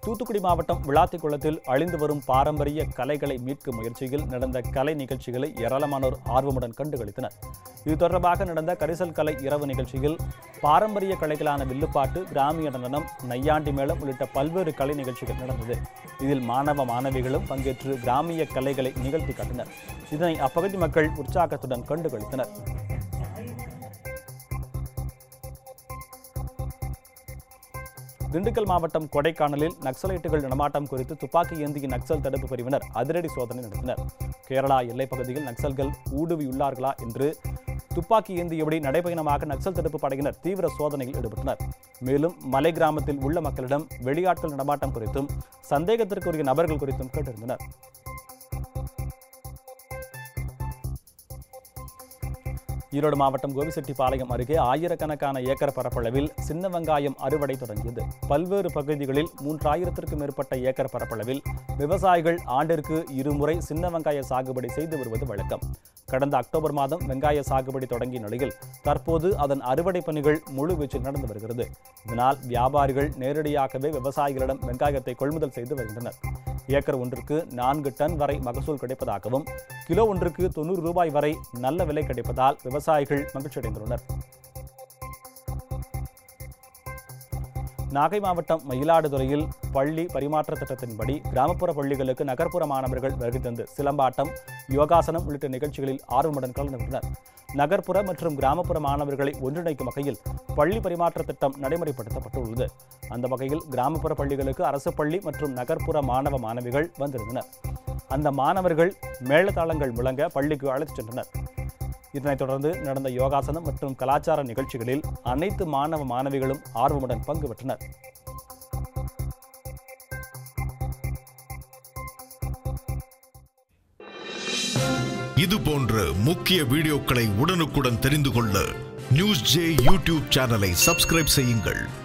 தூத்துக்குடி மாவட்டம் விளாத்திக்குளத்தில் அழிந்து வரும் பாரம்பரிய கலைகளை மீட்கும் முயற்சியில் நடந்த கலை நிகழ்ச்சிகளை ஏராளமானோர் ஆர்வமுடன் கண்டுகளித்தனர் இது தொடர்பாக நடந்த கரிசல் கலை இரவு நிகழ்ச்சியில் பாரம்பரிய கலைகளான வில்லுப்பாட்டு கிராமிய நடனம் நையாண்டி மேளம் உள்ளிட்ட பல்வேறு கலை நிகழ்ச்சிகள் நடந்தது இதில் மாணவ மாணவிகளும் பங்கேற்று கிராமிய கலைகளை நிகழ்த்தி காட்டினர் இதனை அப்பகுதி மக்கள் உற்சாகத்துடன் கண்டுகளித்தனர் திண்டுக்கல் மாவட்டம் கொடைக்கானலில் நக்சலைட்டுகள் நடமாட்டம் குறித்து துப்பாக்கி ஏந்திய நக்சல் தடுப்பு பிரிவினர் அதிரடி சோதனை நடத்தினர் கேரளா எல்லைப் பகுதியில் நக்சல்கள் ஊடுருவியுள்ளார்களா என்று துப்பாக்கி ஏந்தியபடி நடைபயணமாக நக்சல் தடுப்பு படையினர் தீவிர சோதனையில் ஈடுபட்டனர் மேலும் மலை கிராமத்தில் உள்ள மக்களிடம் வெளியாட்கள் நடமாட்டம் குறித்தும் சந்தேகத்திற்குரிய நபர்கள் குறித்தும் கேட்டிருந்தனர் ஈரோடு மாவட்டம் கோபிசெட்டிப்பாளையம் அருகே ஆயிரக்கணக்கான ஏக்கர் பரப்பளவில் சின்ன வெங்காயம் அறுவடை தொடங்கியது பல்வேறு பகுதிகளில் மூன்றாயிரத்திற்கும் மேற்பட்ட ஏக்கர் பரப்பளவில் விவசாயிகள் ஆண்டிற்கு இருமுறை சின்ன வெங்காய சாகுபடி செய்து வருவது வழக்கம் கடந்த அக்டோபர் மாதம் வெங்காய சாகுபடி தொடங்கிய நிலையில் தற்போது அதன் அறுவடை பணிகள் முழுவீச்சில் நடந்து வருகிறது இதனால் வியாபாரிகள் நேரடியாகவே விவசாயிகளிடம் வெங்காயத்தை கொள்முதல் செய்து வருகின்றனர் ஏக்கர் ஒன்றுக்கு நான்கு டன் வரை மகசூல் கிடைப்பதாகவும் கிலோ ஒன்றுக்கு தொண்ணூறு ரூபாய் வரை நல்ல விலை கிடைப்பதால் விவசாயிகள் மகிழ்ச்சியடைந்துள்ளனர் நாகை மாவட்டம் மயிலாடுதுறையில் பள்ளி பரிமாற்ற திட்டத்தின்படி கிராமப்புற பள்ளிகளுக்கு நகர்ப்புற மாணவர்கள் வருகை தந்து சிலம்பாட்டம் யோகாசனம் உள்ளிட்ட நிகழ்ச்சிகளில் ஆர்வமுடன் கலந்து கொண்டனர் நகர்ப்புற மற்றும் கிராமப்புற மாணவர்களை ஒன்றிணைக்கும் வகையில் பள்ளி பரிமாற்ற திட்டம் நடைமுறைப்படுத்தப்பட்டுள்ளது அந்த வகையில் கிராமப்புற பள்ளிகளுக்கு அரசு பள்ளி மற்றும் நகர்ப்புற மாணவ மாணவிகள் வந்திருந்தனர் அந்த மாணவர்கள் மேளதாளங்கள் முழங்க பள்ளிக்கு அழைத்துச் சென்றனர் இதனைத் தொடர்ந்து நடந்த யோகாசனம் மற்றும் கலாச்சார நிகழ்ச்சிகளில் அனைத்து மாணவ மாணவிகளும் ஆர்வமுடன் பங்கு பெற்றனர் இது போன்ற முக்கிய வீடியோக்களை உடனுக்குடன் தெரிந்து கொள்ள நியூஸ் ஜே யூடியூப் சேனலை சப்ஸ்கிரைப் செய்யுங்கள்